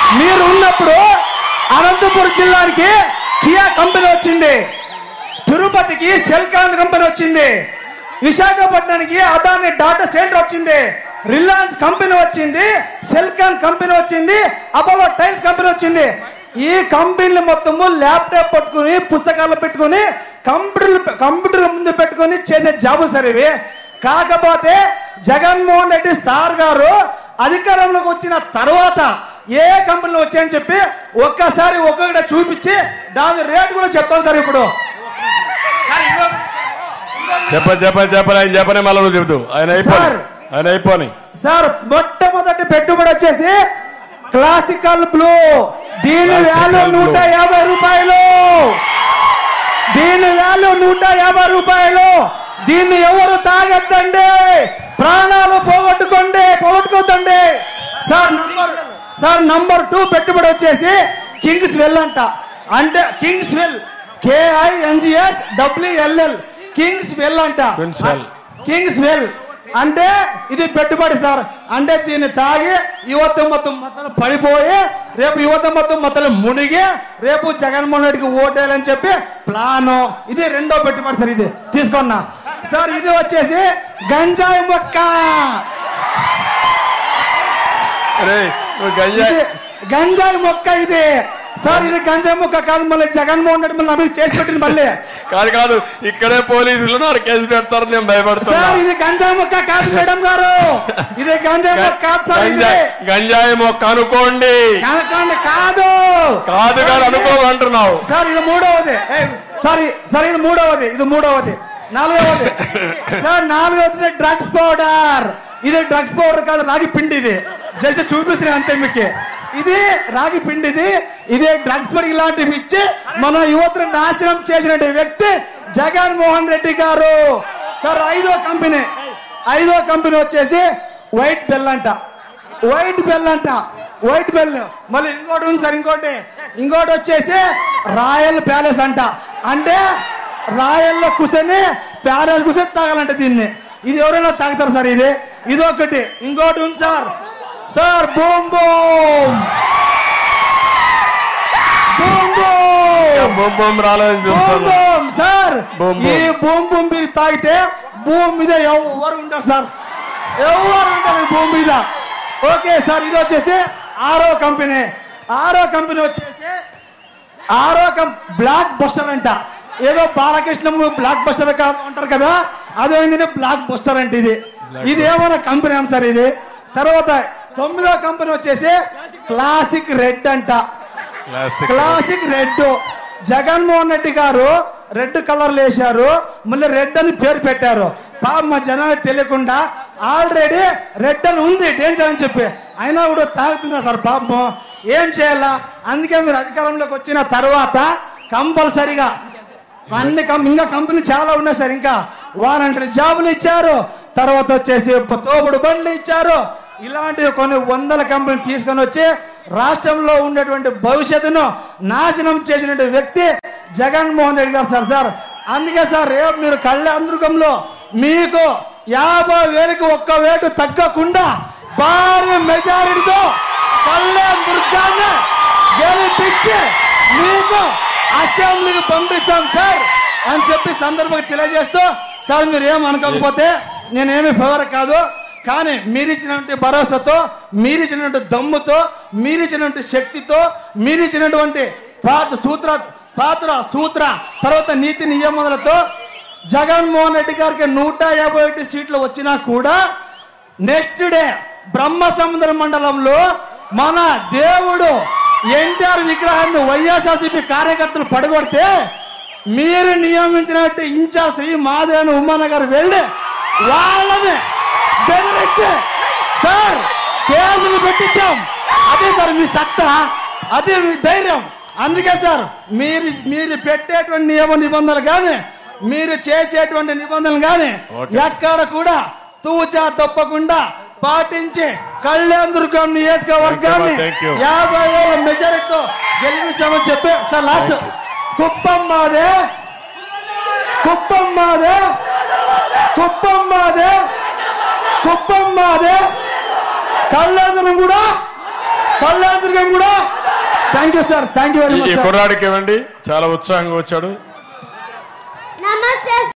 మీరు ఉన్నప్పుడు Anantapuram జిల్లానికి Kia company వచ్చింది తిరుపతికి సెల్కాన్ కంపెనీ వచ్చింది విశాఖపట్నానికి అదాని డాటా సెంటర్ వచ్చింది రిలయన్స్ కంపెనీ వచ్చింది సెల్కాన్ కంపెనీ వచ్చింది అపోలో టైల్స్ కంపెనీ వచ్చింది ఈ కంపెనీలు మొత్తము ల్యాప్టాప్ పట్టుకుని పుస్తకాలు పెట్టుకుని కంప్యూటర్ కంప్యూటర్ ముందు పెట్టుకుని చేసే జాబులు సార్ ఇవి కాకపోతే జగన్మోహన్ రెడ్డి సార్ గారు అధికారంలోకి వచ్చిన తర్వాత ఏ కంపెనీలు వచ్చాయని చెప్పి ఒక్కసారి ఒక్కొక్కటి చూపించి దాని రేట్ కూడా చెప్తాం సార్ ఇప్పుడు చెప్ప చెప్ప చెప్పని ఆయన చెప్పని మళ్ళీ నువ్వు చెబుతూ ఆయన అయిపోయి సార్. ఆయన అయిపోని సార్ మొట్టమొదటి పెట్టుబడి వచ్చేసి క్లాసికల్ బ్లూ దీని Classical వాల్యూ blue. నూట యాభై రూపాయలు దీని వాల్యూ నూట యాభై రూపాయలు దీన్ని ఎవరు తాగొద్దండి ప్రాణాలు పోగొట్టుకోండి పోగొట్టుకోద్దండి sir number sir number two పెట్టుబడి వచ్చేసి కింగ్స్ వెల్ అంట అంటే Kings Well K I N G S W L L Kings Well అంట Queen's Well. కింగ్స్ వెల్ అంటే ఇది పెట్టుబడి సార్ అంటే దీన్ని తాగి యువత మొత్తం మొత్తం పడిపోయి రేపు యువత మొత్తం మొత్తం మునిగి రేపు జగన్మోహన్ రెడ్డికి ఓటేయాలని చెప్పి ప్లాను ఇది రెండో పెట్టుబడి సార్ ఇది తీసుకున్నా సార్ ఇది వచ్చేసి గంజాయి మొక్క అరే నువ్వు గంజాయి ఇది గంజాయి మొక్క ఇది సార్ ఇది గంజాయి మొక్క కాదు మళ్ళీ జగన్మోహన్ రెడ్డి మళ్ళీ నా మీద కేసు పెట్టింది మళ్ళీ కాదు కాదు ఇక్కడే పోలీసులు ఉన్నారు కేసు పెడతారు నేను భయపడుతున్నా సార్ ఇది గంజాయి మొక్క కాదు మేడం గారు ఇది గంజాయి మొక్క కాదు సార్ ఇది గంజాయి గంజాయి మొక్క అనుకోండి కనకండి కాదు కాదు కాదు అనుకోమంటున్నావు సార్ ఇది మూడవది ఏయ్, సార్ ఈ- సార్ ఇది మూడవది ఇది మూడవది నాలుగవది సార్ నాలుగవది డ్రగ్స్ పౌడర్ ఇది డ్రగ్స్ పౌడర్ కాదు రాగి పిండి ఇది జస్ట్ చూపిస్తున్నాయి అంతే మీకు ఇది రాగి పిండి ఇది ఇదే డ్రగ్స్ పడి ఇలాంటివి ఇచ్చి మన యువతను నాశనం చేసిన వ్యక్తి జగన్మోహన్ రెడ్డి గారు సార్ ఐదో కంపెనీ ఐదో కంపెనీ వచ్చేసి వైట్ బెల్ అంట వైట్ బెల్ అంట వైట్ బెల్ మళ్ళీ ఇంకోటి ఉంది సార్ ఇంకోటి ఇంకోటి వచ్చేసి రాయల్ ప్యాలెస్ అంట అంటే రాయల్లో కూర్చొని ప్యాలెస్ కూర్చొని తాగాలంట దీన్ని ఇది ఎవరైనా తాగుతారు సార్ ఇది ఇది ఒకటి ఇంకోటి ఉంది sir sir boom boom boom boom బొమ్మ బొమ్మ రాలేదని బూమ్ చూస్తాను బూమ్ సార్ బూమ్ ఈ బూమ్. బూమ్ బూమ్ మీరు తాగితే భూమి మీద ఎవరు ఉంటారు సార్ ఎవరు ఉంటారు ఈ భూమి మీద ఓకే సార్ ఇది వచ్చేసి ఆరో కంపెనీ ఆరో కంపెనీ వచ్చేసి ఆరో కం బ్లాక్ బస్టర్ అంట ఏదో బాలకృష్ణ బ్లాక్ బస్టర్ అంటారు కదా అదేంటంటే బ్లాక్ బస్టర్ అంటే ఇది ఇది ఏమైనా కంపెనీ ఏం సార్ ఇది తర్వాత తొమ్మిదో కంపెనీ వచ్చేసి క్లాసిక్ రెడ్ అంట classic classic red Jagan Mohan Reddy garu red colour వేశారు మళ్ళీ రెడ్ అని పేరు పెట్టారు పాప మా జనాలకు తెలియకుండా ఆల్రెడీ రెడ్ అని ఉంది డేంజర్ అని చెప్పి అయినా కూడా తాగుతున్నారు సార్ పాపం ఏం చేయాలా అందుకే మీరు అధికారంలోకి వచ్చిన తర్వాత కంపల్సరిగా అన్ని కం ఇంకా కంపెనీ చాలా ఉన్నాయి సార్ ఇంకా వాలంటీర్ జాబులు ఇచ్చారు తర్వాత వచ్చేసి తోపుడు బండ్లు ఇచ్చారు ఇలాంటివి కొన్ని వందల కంపెనీలు తీసుకొని వచ్చి రాష్ట్రంలో ఉండేటువంటి భవిష్యత్తును నాశనం చేసినటువంటి వ్యక్తి జగన్మోహన్ రెడ్డి గారు సార్ సార్ అందుకే సార్ రేపు మీరు కళ్యాణదుర్గంలో మీకు యాభై వేలకు ఒక్క వేటు తగ్గకుండా భారీ మెజారిటీతో కళ్యాణ్ దుర్గాన్ని గెలిపించి మీకు అసెంబ్లీకి పంపిస్తాం సార్ అని చెప్పి సందర్భంగా తెలియజేస్తూ సార్ మీరు ఏం అనుకోకపోతే నేనేమి ఫేవర్ కాదు కానీ మీరిచ్చినటువంటి భరోసాతో మీరిచ్చినటువంటి దమ్ముతో మీరిచ్చినటువంటి శక్తితో మీరిచ్చినటువంటి పాత సూత్ర పాత్ర సూత్ర తర్వాత నీతి నియమాలతో జగన్మోహన్ రెడ్డి గారికి నూట యాభై ఒకటి సీట్లు వచ్చినా కూడా నెక్స్ట్ డే బ్రహ్మసముద్ర మండలంలో మన దేవుడు ఎన్టీఆర్ విగ్రహాన్ని వైఎస్ఆర్సీపీ కార్యకర్తలు పడగొడితే మీరు నియమించినట్టు ఇన్ఛార్జ్ శ్రీ మాదేవన్ ఉమాన గారు వెళ్ళి వాళ్ళని బెదిరించి సార్ కేసులు పెట్టించాం అదే సార్ మీ సత్తా అదే మీ ధైర్యం అందుకే సార్ మీరు మీరు పెట్టేటువంటి నియమ నిబంధనలు కానీ మీరు చేసేటువంటి నిబంధనలు కానీ ఎక్కడ కూడా తూచా తప్పకుండా పాటించి కళ్యాణ్ దుర్గం నియోజకవర్గాన్ని Thank you. యాభై వేల మెజారిటీతో గెలిపిస్తామని చెప్పి సార్ లాస్ట్ కుప్పం మాదే కుప్పం మాదే కుప్పం మాదే కుప్పం మాదే కళ్యాణం కూడా కళ్యాణ దుర్గం కూడా thank you sir thank you very ఈ మచ్ సార్ కుర్రాడికి ఇవ్వండి చాలా ఉత్సాహంగా వచ్చాడు నమస్తే